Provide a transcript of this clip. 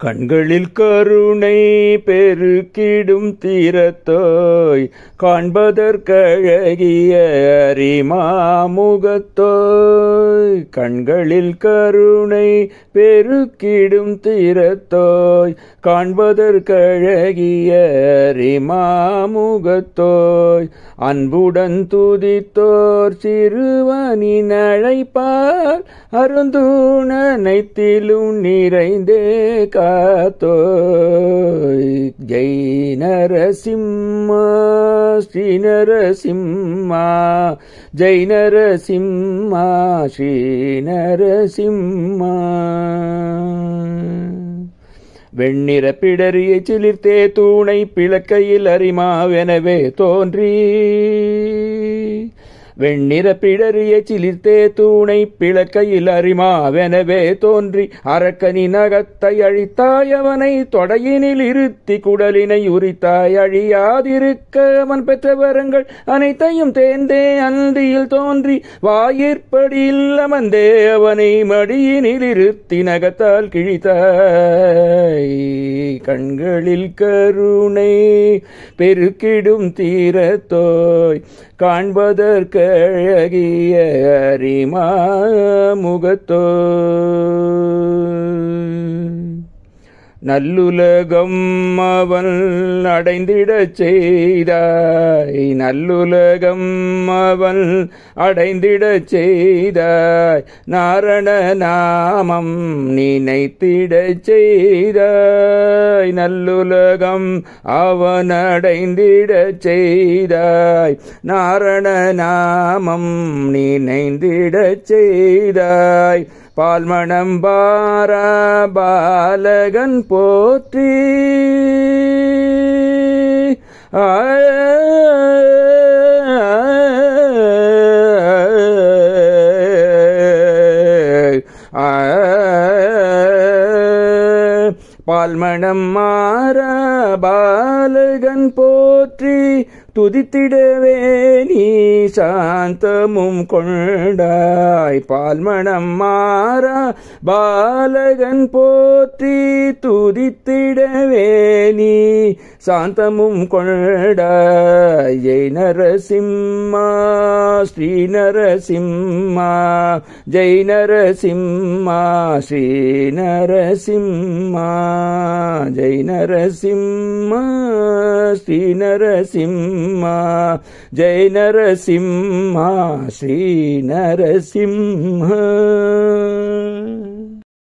கண்களில் கருணை பெருக்கிடும் தீரத்தோய் காண்பதற்கழகிய அரிமாமுகத்தோய் கண்களில் கருணை பெருக்கிடும் தீரத்தோய் காண்பதற்கழகிய அரிமாமுகத்தோய் அன்புடன் துதித்தோர் சிறுவனின் அழைப்பால் அருந்தூணனைத்திலும் நிறைந்தே காத்தோய் ஜெய் நரசிம்மா ஸ்ரீ நரசிம்மா ஜெய் நரசிம்மா ஸ்ரீ நரசிம்மா வெண்ணிற பிடரியை சிலிர்த்தே தூணை பிளக்கையில் அரிமாவெனவே தோன்றி வெண்ணிற பிடரியை சிலிர்த்தே தூணை பிளக்கையில் அரிமாவெனவே தோன்றி அரக்கனி நகத்தை அழித்தாய் அவனை தொடையினில் இருத்தி குடலினை உரித்தாய் அழியாதிருக்க அவன் பெற்ற வரங்கள் அனைத்தையும் தேர்ந்தே அந்தியில் தோன்றி வாயிற்படியில் அமர்ந்தே அவனை மடியினில் இருத்தி நகத்தால் கிழித்தாய் கண்களில் கருணை பெருக்கிடும் தீரத்தோய் காண்பதற்கழகிய அரிமா முகத்தோய் நல்லுலகம் அவன் அடைந்திடச் செய்தாய் நல்லுலகம் அவன் அடைந்திடச் செய்தாய் நாரண நாமம் நினைத்திடச் செய்தாய் நல்லுலகம் அவன் அடைந்திடச் செய்தாய் நாரண நாமம் நினைந்திடச் செய்தாய் பால்மணம் பாரா பாலகன் போற்றி பால்மணம் மாறா பாலகன் போற்றி துதித்திடவே நீ சாந்தமும் கொண்டாய் பால்மணம் மாறா பாலகன் போற்றி துதித்திடவே நீ சாந்தமும் கொண்டாய் ஜெய் நரசிம்மா ஸ்ரீ நரசிம்மா ஜெய் நரசிம்மா ஸ்ரீ நரசிம்மா ஜெய் நரசிம்மா ஸ்ரீ நரசிம்மா ஜெய் நரசிம்மா ஸ்ரீ நரசிம்மா